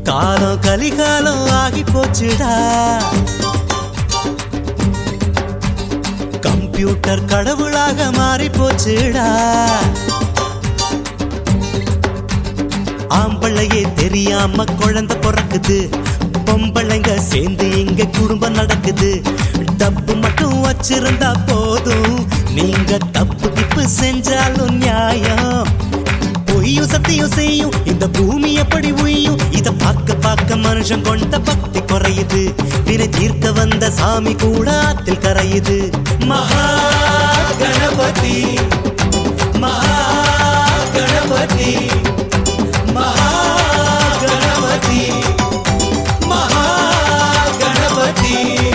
காலம் கலிகாலம் ஆகி போச்சுடா கம்ப்யூட்டர் கடவுளாக மாறி போச்சுடா ஆம்பளையே தெரியாம குழந்தை பிறக்குது பொம்பளைங்க சேர்ந்து இங்க குடும்பம் நடக்குது டப்பு மட்டும் வச்சிருந்தா போதும் நீங்க தப்பு கிப்பு செஞ்சாலும் நியாயம் பொய்யும் சத்தியம் செய்யும் இந்த பூமி எப்படி உய்யும் இத பார்க்க பார்க்க மனுஷன் கொண்ட பக்தி குறையுது வினை தீர்க்க வந்த சாமி கூட ஆத்தில் கரையுது மகா கணபதி மகா கணபதி மகா கணபதி மகா கணபதி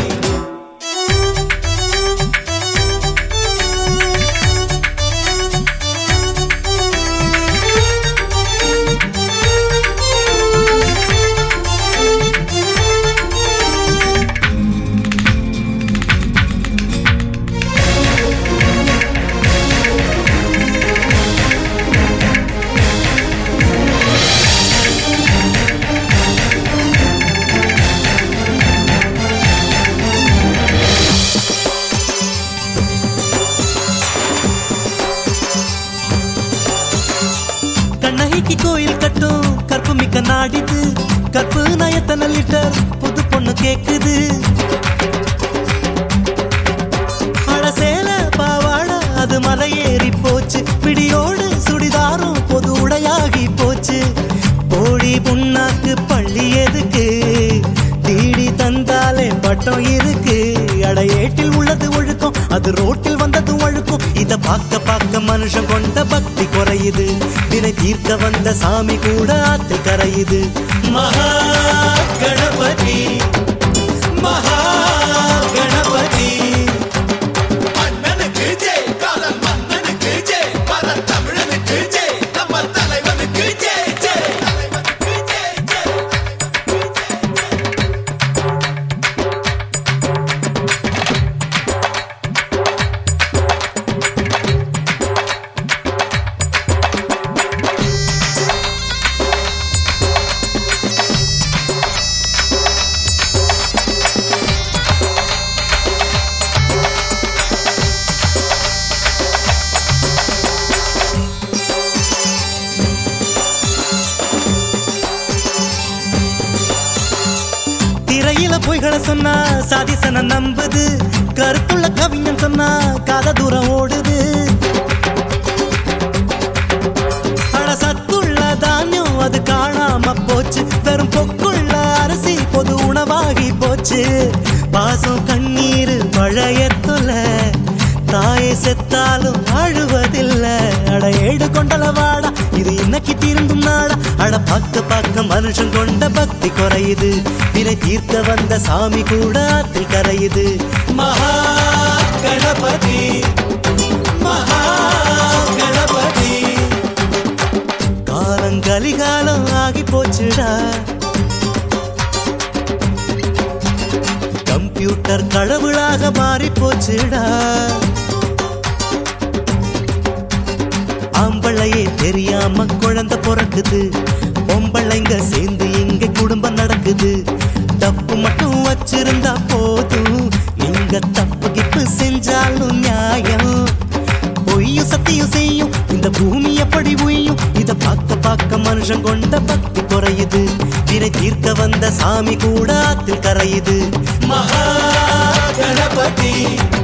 கண்ணகிக்கு கோயில் கட்டும் கற்பு மிக்க நாடிது கற்பு நயத்தன லிட்டர் புது பொண்ணு கேக்குது அழசேல பாவாட அது மலையேறி போச்சு பிடியோடு சுடிதாரும் பொது உடையாகி போச்சு போடி புண்ணாக்கு பள்ளி எதுக்கு தீடி தந்தாலே பட்டம் இருக்கு அட ஏட்டில் உள்ளது ஒழுக்கம் அது ரோட்டில் வந்தது ஒழுக்கம் இத பார்க்க பார்க்க மனுஷன் கொண்ட பக்தி குறையுது வினை தீர்க்க வந்த சாமி கூட ஆத்தில் கரையுது மகா கணபதி மகா கணபதி மன்னனுக்கு ஜெய் காதல் மன்னனுக்கு ஜெய் பல தமிழனுக்கு ஜெய் நம்ம தலைவனுக்கு ஜெய் ஜெய் தலைவனுக்கு ஜெய் ஜெய் திரையில பொய்களை சொன்னா சாதிசன நம்புது கருத்துள்ள கவிஞன் சொன்னா காத தூரம் ஓடுது அட சத்துள்ள தானியம் அது காணாம போச்சு வெறும் பொக்குள்ள அரிசி பொது உணவாகி போச்சு பாசம் கண்ணீர் பழையத்துல தாயை செத்தாலும் அழுவதில்ல அட ஏடு கொண்டல வாடா இது இன்னைக்கு தீர்ந்தும் நாடா அட பார்க்க பார்க்க மனுஷன் கொண்ட பக்தி குறையுது வினை தீர்க்க வந்த சாமி கூட ஆத்தில் கரையுது மகா கணபதி மகா கணபதி காலம் கலிகாலம் ஆகி போச்சுடா கம்ப்யூட்டர் கடவுளாக மாறி போச்சுடா ஆம்பளையே தெரியாம குழந்தை பிறக்குது பொம்பளைங்க சேர்ந்து இங்க குடும்பம் நடக்குது தப்பு மட்டும் வச்சிருந்தா போதும் நீங்க தப்பு கிப்பு செஞ்சாலும் நியாயம் பொய்யும் சத்தியம் செய்யும் இந்த பூமி எப்படி உய்யும் இத பார்க்க பார்க்க மனுஷன் கொண்ட பக்தி குறையுது வினை தீர்க்க வந்த சாமி கூட ஆத்தில் கரையுது மகா கணபதி